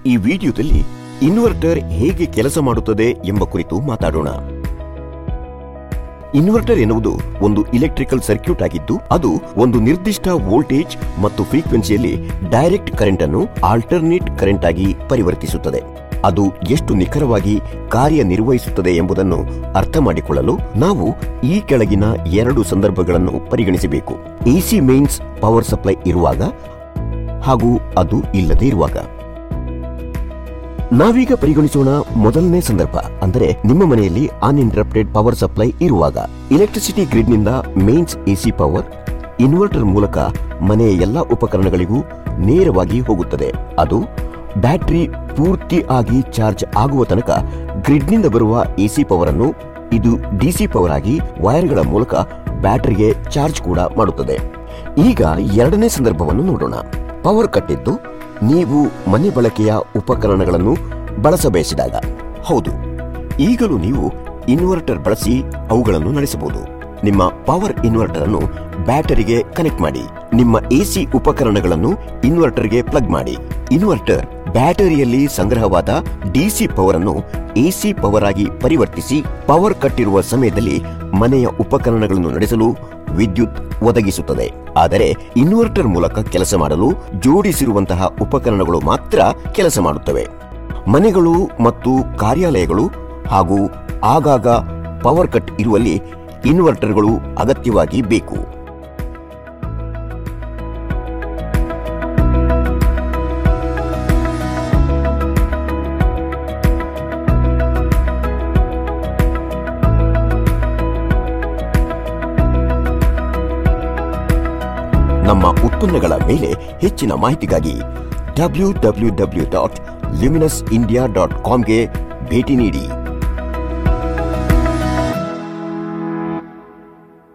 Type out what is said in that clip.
ಈ ವಿಡಿಯೋದಲ್ಲಿ ಇನ್ವರ್ಟರ್ ಹೇಗೆ ಕೆಲಸ ಮಾಡುತ್ತದೆ ಎಂಬ ಕುರಿತು ಮಾತಾಡೋಣ ಇನ್ವರ್ಟರ್ ಎನ್ನುವುದು ಒಂದು ಇಲೆಕ್ಟ್ರಿಕಲ್ ಸರ್ಕ್ಯೂಟ್ ಆಗಿದ್ದು ಅದು ಒಂದು ನಿರ್ದಿಷ್ಟ ವೋಲ್ಟೇಜ್ ಮತ್ತು ಫ್ರೀಕ್ವೆನ್ಸಿಯಲ್ಲಿ ಡೈರೆಕ್ಟ್ ಕರೆಂಟ್ ಅನ್ನು ಆಲ್ಟರ್ನೇಟ್ ಕರೆಂಟ್ ಆಗಿ ಪರಿವರ್ತಿಸುತ್ತದೆ ಅದು ಎಷ್ಟು ನಿಖರವಾಗಿ ಕಾರ್ಯನಿರ್ವಹಿಸುತ್ತದೆ ಎಂಬುದನ್ನು ಅರ್ಥ ಮಾಡಿಕೊಳ್ಳಲು ನಾವು ಈ ಕೆಳಗಿನ ಎರಡು ಸಂದರ್ಭಗಳನ್ನು ಪರಿಗಣಿಸಬೇಕು ಎಸಿ ಮೇನ್ಸ್ ಪವರ್ ಸಪ್ಲೈ ಇರುವಾಗ ಹಾಗೂ ಅದು ಇಲ್ಲದೆ ಇರುವಾಗ ನಾವೀಗ ಪರಿಗಣಿಸೋಣ ಮೊದಲನೇ ಸಂದರ್ಭ ಅಂದರೆ ನಿಮ್ಮ ಮನೆಯಲ್ಲಿ ಅನ್ಇಂಟರಪ್ಟೆಡ್ ಪವರ್ ಸಪ್ಲೈ ಇರುವಾಗ ಎಲೆಕ್ಟ್ರಿಸಿಟಿ ಗ್ರಿಡ್ನಿಂದ ಮೇನ್ಸ್ ಎಸಿ ಪವರ್ ಇನ್ವರ್ಟರ್ ಮೂಲಕ ಮನೆಯ ಎಲ್ಲಾ ಉಪಕರಣಗಳಿಗೂ ನೇರವಾಗಿ ಹೋಗುತ್ತದೆ ಅದು ಬ್ಯಾಟರಿ ಪೂರ್ತಿ ಆಗಿ ಚಾರ್ಜ್ ಆಗುವ ತನಕ ಗ್ರಿಡ್ನಿಂದ ಬರುವ ಎಸಿ ಪವರ್ ಅನ್ನು ಇದು ಡಿಸಿ ಪವರ್ ಆಗಿ ವೈರ್ಗಳ ಮೂಲಕ ಬ್ಯಾಟರಿಗೆ ಚಾರ್ಜ್ ಕೂಡ ಮಾಡುತ್ತದೆ ಈಗ ಎರಡನೇ ಸಂದರ್ಭವನ್ನು ನೋಡೋಣ ಪವರ್ ಕಟ್ಟಿದ್ದು ನೀವು ಮನೆ ಬಳಕೆಯ ಉಪಕರಣಗಳನ್ನು ಬಳಸಬಯಸಿದಾಗ ಹೌದು ಈಗಲೂ ನೀವು ಇನ್ವರ್ಟರ್ ಬಳಸಿ ಅವುಗಳನ್ನು ನಡೆಸಬಹುದು ನಿಮ್ಮ ಪವರ್ ಇನ್ವರ್ಟರ್ ಅನ್ನು ಬ್ಯಾಟರಿಗೆ ಕನೆಕ್ಟ್ ಮಾಡಿ ನಿಮ್ಮ ಎಸಿ ಉಪಕರಣಗಳನ್ನು ಇನ್ವರ್ಟರ್ಗೆ ಪ್ಲಗ್ ಮಾಡಿ ಇನ್ವರ್ಟರ್ ಬ್ಯಾಟರಿಯಲ್ಲಿ ಸಂಗ್ರಹವಾದ ಡಿಸಿ ಪವರ್ ಅನ್ನು ಎಸಿ ಪವರ್ ಆಗಿ ಪರಿವರ್ತಿಸಿ ಪವರ್ ಕಟ್ಟಿರುವ ಸಮಯದಲ್ಲಿ ಮನೆಯ ಉಪಕರಣಗಳನ್ನು ನಡೆಸಲು ವಿದ್ಯುತ್ ಒದಗಿಸುತ್ತದೆ ಆದರೆ ಇನ್ವರ್ಟರ್ ಮೂಲಕ ಕೆಲಸ ಮಾಡಲು ಜೋಡಿಸಿರುವಂತಹ ಉಪಕರಣಗಳು ಮಾತ್ರ ಕೆಲಸ ಮಾಡುತ್ತವೆ ಮನೆಗಳು ಮತ್ತು ಕಾರ್ಯಾಲಯಗಳು ಹಾಗೂ ಆಗಾಗ ಪವರ್ ಕಟ್ ಇರುವಲ್ಲಿ ಇನ್ವರ್ಟರ್ಗಳು ಅಗತ್ಯವಾಗಿ ಬೇಕು ನಮ್ಮ ಉತ್ಪನ್ನಗಳ ಮೇಲೆ ಹೆಚ್ಚಿನ ಮಾಹಿತಿಗಾಗಿ W W W dot Luminous India dot ಕಾಮ್ಗೆ ಭೇಟಿ ನೀಡಿ